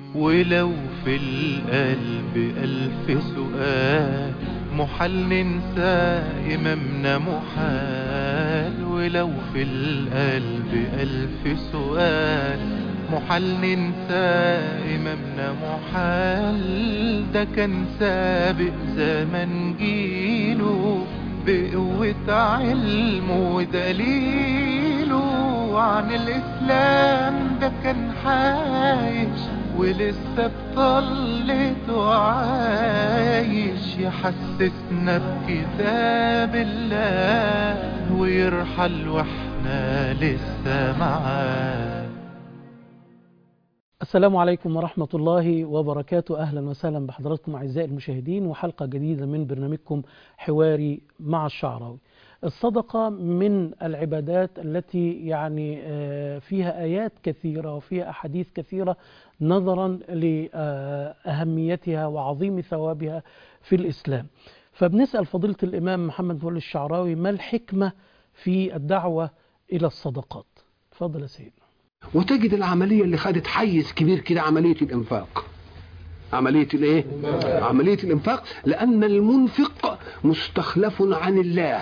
ولو في القلب ألف سؤال محال ننسى إمامنا محال ولو في القلب ألف سؤال محال ننسى إمامنا محال ده كان سابق زمن جيله بقوة علمه ودليله عن الإسلام ده كان عايش ولسه بطلته عايش يحسسنا بكتاب الله ويرحل واحنا لسه معاه السلام عليكم ورحمة الله وبركاته أهلا وسهلا بحضراتكم أعزائي المشاهدين وحلقة جديدة من برنامجكم حواري مع الشعراوي الصدقة من العبادات التي يعني فيها آيات كثيرة وفيها أحاديث كثيرة نظرا لأهميتها وعظيم ثوابها في الإسلام فبنسأل فضيلة الإمام محمد فول الشعراوي ما الحكمة في الدعوة إلى الصدقات تفضل يا سيدنا وتجد العملية اللي خدت حيز كبير كده عملية الإنفاق عملية الايه عملية الإنفاق لأن المنفق مستخلف عن الله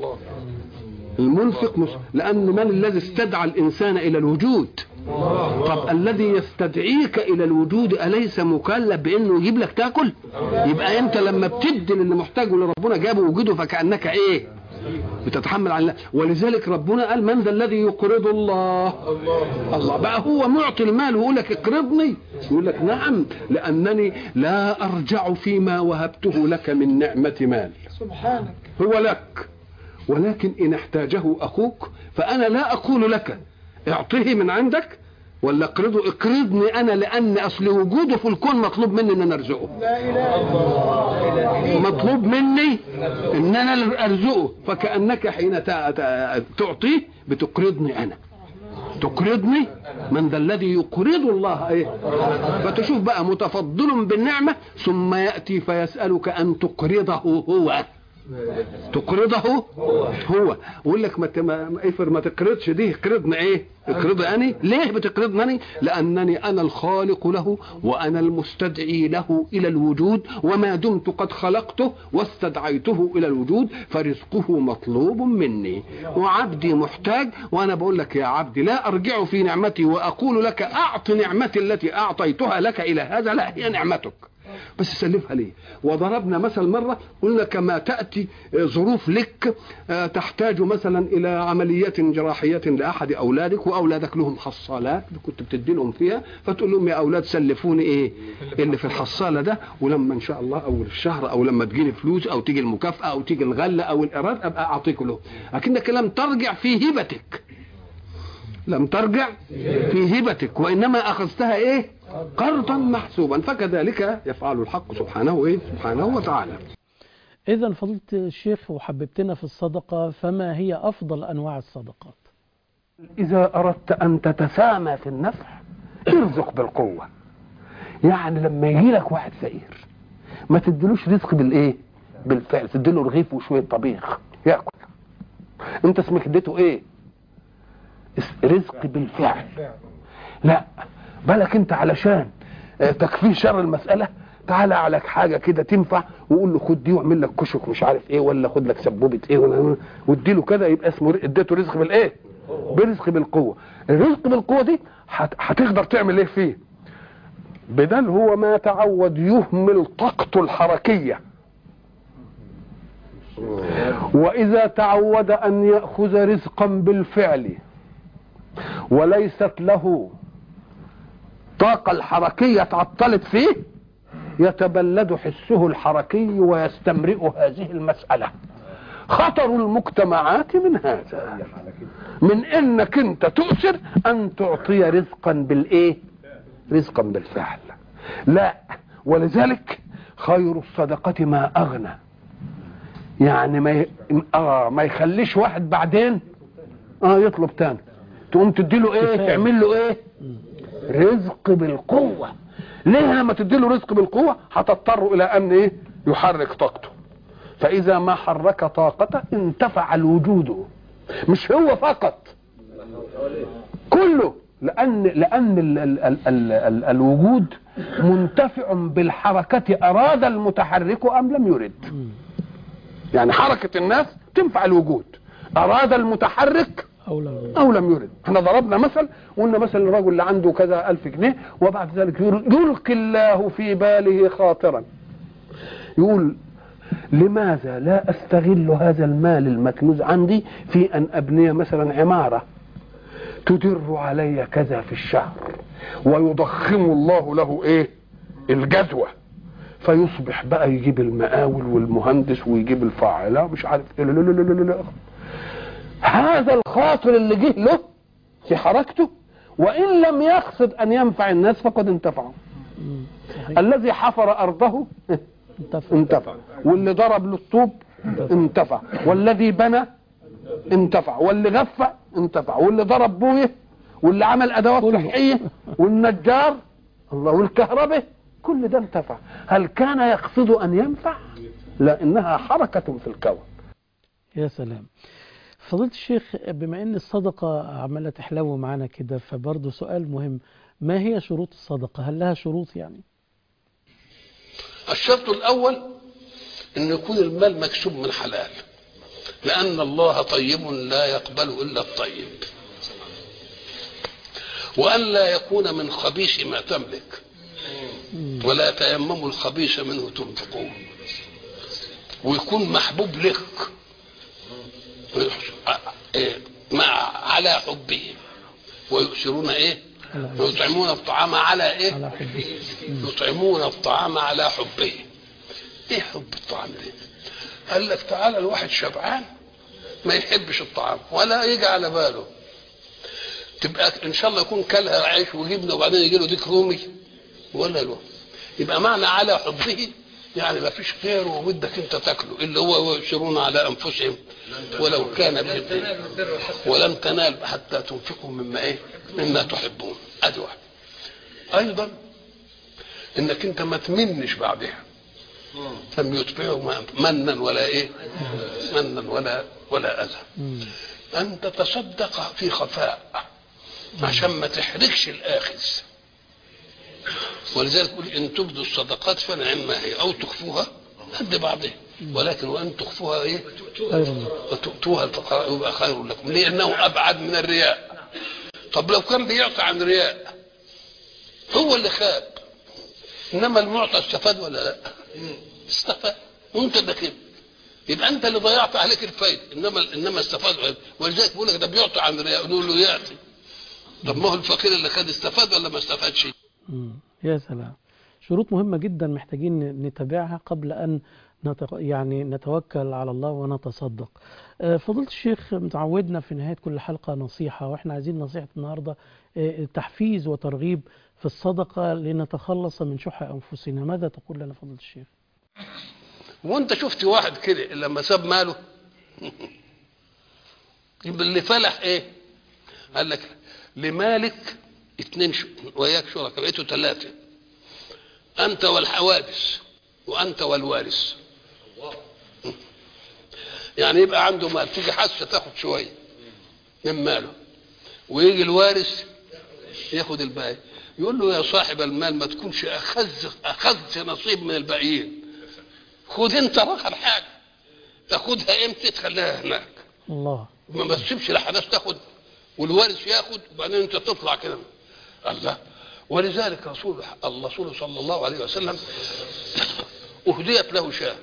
المنفق مش لأن من الذي استدعى الإنسان إلى الوجود طب الذي يستدعيك إلى الوجود أليس مكلف بأنه يجيب لك تاكل يبقى أنت لما بتدي للي محتاج واللي ربنا جابه وجوده فكأنك إيه بتتحمل على الله ولذلك ربنا قال من ذا الذي يقرض الله الله بقى هو معطي المال ويقول لك اقرضني يقول لك نعم لأنني لا أرجع فيما وهبته لك من نعمة مال سبحانك هو لك ولكن إن احتاجه أخوك فأنا لا أقول لك اعطيه من عندك ولا اقرضه اقرضني انا لان اصل وجوده في الكون مطلوب مني ان انا ارزقه لا اله الا الله مطلوب مني ان انا ارزقه فكانك حين تعطيه بتقرضني انا تقرضني من ذا الذي يقرض الله ايه فتشوف بقى متفضل بالنعمه ثم ياتي فيسالك ان تقرضه هو تقرضه هو يقول لك ما ما افر ما تقرضش دي اقرضني ايه اقرض اني ليه بتقرضني لانني انا الخالق له وانا المستدعي له الى الوجود وما دمت قد خلقته واستدعيته الى الوجود فرزقه مطلوب مني وعبدي محتاج وانا بقول لك يا عبدي لا ارجع في نعمتي واقول لك اعط نعمتي التي اعطيتها لك الى هذا لا هي نعمتك بس سلفها ليه وضربنا مثل مرة قلنا كما تأتي ظروف لك تحتاج مثلا إلى عملية جراحية لأحد أولادك وأولادك لهم حصالات كنت بتدي لهم فيها فتقول لهم يا أولاد سلفوني إيه اللي في الحصالة ده ولما إن شاء الله أول الشهر أو لما تجيني فلوس أو تيجي المكافأة أو تيجي الغلة أو الإيراد أبقى أعطيك له لكنك لم ترجع في هبتك لم ترجع في هبتك وإنما أخذتها إيه قرضا محسوبا فكذلك يفعل الحق سبحانه ايه سبحانه وتعالى إذا فضيلة الشيخ وحببتنا في الصدقة فما هي أفضل أنواع الصدقات إذا أردت أن تتسامى في النفع ارزق بالقوة يعني لما يجي لك واحد فقير ما تديلوش رزق بالإيه بالفعل تديله رغيف وشوية طبيخ يأكل أنت اسمك اديته إيه رزق بالفعل لا بالك انت علشان تكفيه شر المسألة تعالى على حاجة كده تنفع وقول له خد دي واعمل لك كشك مش عارف ايه ولا خد لك سبوبة ايه ولا وادي له كده يبقى اسمه اديته رزق بالايه برزق بالقوة الرزق بالقوة دي هتقدر تعمل ايه فيه بدل هو ما تعود يهمل طاقته الحركية وإذا تعود أن يأخذ رزقا بالفعل وليست له الطاقة الحركية تعطلت فيه يتبلد حسه الحركي ويستمرئ هذه المسألة خطر المجتمعات من هذا من انك انت تؤثر ان تعطي رزقا بالايه رزقا بالفعل لا ولذلك خير الصدقة ما اغنى يعني ما ي... آه ما يخليش واحد بعدين اه يطلب تاني تقوم تديله ايه تعمل له ايه رزق بالقوة ليه لما تديله رزق بالقوة هتضطر الى ان ايه يحرك طاقته فاذا ما حرك طاقته انتفع الوجود مش هو فقط كله لان لان ال ال ال ال ال الوجود منتفع بالحركة أراد المتحرك أم لم يرد يعني حركة الناس تنفع الوجود أراد المتحرك أو لا أو لم يرد احنا ضربنا مثل قلنا مثلا الرجل اللي عنده كذا ألف جنيه وبعد ذلك يل- يلقي الله في باله خاطرا يقول لماذا لا أستغل هذا المال المكنوز عندي في أن أبني مثلا عمارة تدر علي كذا في الشهر ويضخم الله له ايه الجدوى فيصبح بقى يجيب المقاول والمهندس ويجيب الفاعل مش عارف ايه لا لا لا لا لا لا. هذا الخاطر اللي جه له في حركته وان لم يقصد ان ينفع الناس فقد انتفعوا مم. صحيح الذي حفر ارضه انتفع انتفع واللي ضرب له الطوب انتفع والذي بنى انتفع واللي غفى انتفع واللي ضرب بويه واللي عمل ادوات كله. صحيه والنجار الله والكهرباء كل ده انتفع هل كان يقصد ان ينفع لا انها حركه في الكون يا سلام فضيلة الشيخ بما ان الصدقة عمالة تحلو معانا كده فبرضه سؤال مهم ما هي شروط الصدقة هل لها شروط يعني الشرط الأول أن يكون المال مكسوب من حلال لأن الله طيب لا يقبل إلا الطيب وأن لا يكون من خبيث ما تملك ولا تيمموا الخبيث منه تنفقون ويكون محبوب لك إيه؟ مع على حبه ويؤثرون ايه يطعمون الطعام على ايه على حبه يطعمون الطعام على حبه ايه حب الطعام ده قال لك تعالى الواحد شبعان ما يحبش الطعام ولا يجي على باله تبقى ان شاء الله يكون كلها عيش وجبنه وبعدين يجي له ديك رومي ولا له يبقى معنى على حبه يعني ما فيش غيره وبدك انت تاكله اللي هو يؤثرون على انفسهم ولو كان بهم ولن تنال حتى تنفقوا مما ايه مما تحبون ادي واحد ايضا انك انت ما تمنش بعدها لم يتبعه منا ولا ايه منا ولا ولا اذى مم. ان تتصدق في خفاء عشان ما تحرجش الاخذ ولذلك يقول ان تبدوا الصدقات فنعما هي او تخفوها قد بعضها ولكن وان تخفوها ايه خير الله وتؤتوها الفقراء يبقى خير لكم لانه ابعد من الرياء طب لو كان بيعطي عن رياء هو اللي خاب انما المعطى استفاد ولا لا استفاد وانت ده كده يبقى انت اللي ضيعت عليك الفايده انما انما استفاد ولذلك بيقول لك ده بيعطي عن رياء نقول له يعطي طب ما هو الفقير اللي خد استفاد ولا ما استفادش مم. يا سلام شروط مهمة جدا محتاجين نتابعها قبل أن نت... يعني نتوكل على الله ونتصدق آه، فضيلة الشيخ متعودنا في نهاية كل حلقة نصيحة وإحنا عايزين نصيحة النهاردة آه، تحفيز وترغيب في الصدقة لنتخلص من شح أنفسنا ماذا تقول لنا فضيلة الشيخ وانت شفت واحد كده لما ساب ماله يبقى اللي فلح ايه قال لك لمالك اتنين ش... وياك شركاء بقيتوا ثلاثه انت والحوادث وانت والوارث يعني يبقى عنده مال تيجي حاسه تاخد شويه من ماله ويجي الوارث ياخد الباقي يقول له يا صاحب المال ما تكونش اخذت اخذت نصيب من الباقيين خد انت اخر حاجه تاخدها امتى تخليها هناك الله ما ما تسيبش الاحداث تاخد والوارث ياخد وبعدين انت تطلع كده الله ولذلك رسول الرسول صلى الله عليه وسلم اهديت له شاه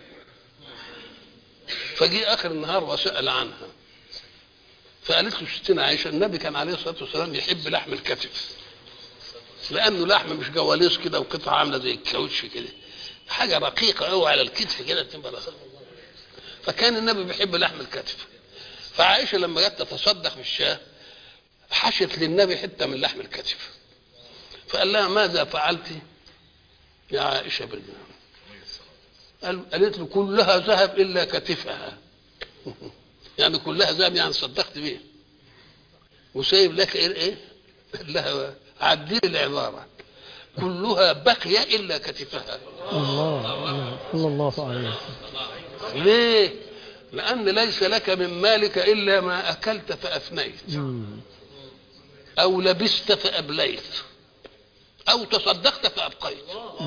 فجاء اخر النهار وسال عنها فقالت له ستنا عائشه النبي كان عليه الصلاه والسلام يحب لحم الكتف لانه لحم مش جواليس كده وقطعه عامله زي الكاوتش كده حاجه رقيقه قوي على الكتف كده تبقى رقيقة. فكان النبي بيحب لحم الكتف فعائشه لما جت تتصدق بالشاه حشت للنبي حته من لحم الكتف فقال لها ماذا فعلت يا عائشه بالجنان قال قالت له كلها ذهب الا كتفها يعني كلها ذهب يعني صدقت بيه وسايب لك ايه ايه قال لها عدلي العباره كلها بقي الا كتفها الله صلى الله عليه وسلم ليه لان ليس لك من مالك الا ما اكلت فافنيت مم. او لبست فابليت او تصدقت فابقيت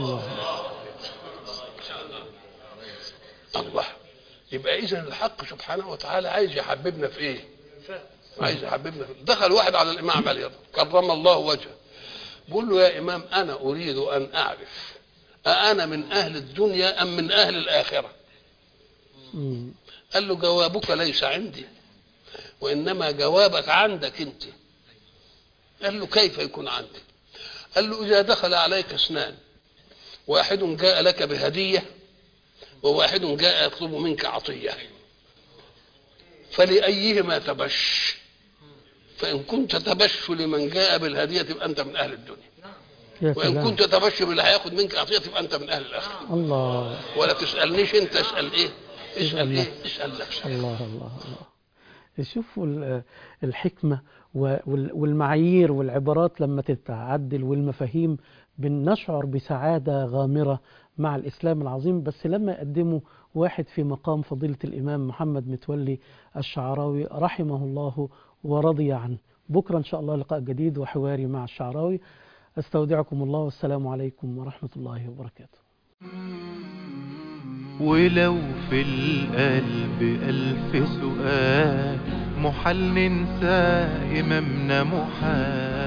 الله يبقى اذا الحق سبحانه وتعالى عايز يحببنا في ايه عايز يحببنا في دخل واحد على الامام علي كرم الله وجهه بيقول له يا امام انا اريد ان اعرف أأنا من أهل الدنيا أم من أهل الآخرة مم. قال له جوابك ليس عندي وإنما جوابك عندك أنت قال له كيف يكون عندي قال له إذا دخل عليك اثنان واحد جاء لك بهدية وواحد جاء يطلب منك عطية فلأيهما تبش فإن كنت تبش لمن جاء بالهدية تبقى أنت من أهل الدنيا يا وإن سلام كنت تبش باللي هياخد منك عطية تبقى أنت من أهل الآخرة الله ولا تسألنيش أنت اسأل إيه اسأل اسأل إيه نفسك. اسأل نفسك الله الله الله شوفوا ال- الحكمة و- وال- والمعايير والعبارات لما تتعدل والمفاهيم بنشعر بسعادة غامرة مع الإسلام العظيم بس لما يقدموا واحد في مقام فضيلة الإمام محمد متولي الشعراوي رحمه الله ورضي عنه بكرة إن شاء الله لقاء جديد وحواري مع الشعراوي أستودعكم الله والسلام عليكم ورحمة الله وبركاته ولو في القلب ألف سؤال محال ننسى إمامنا محال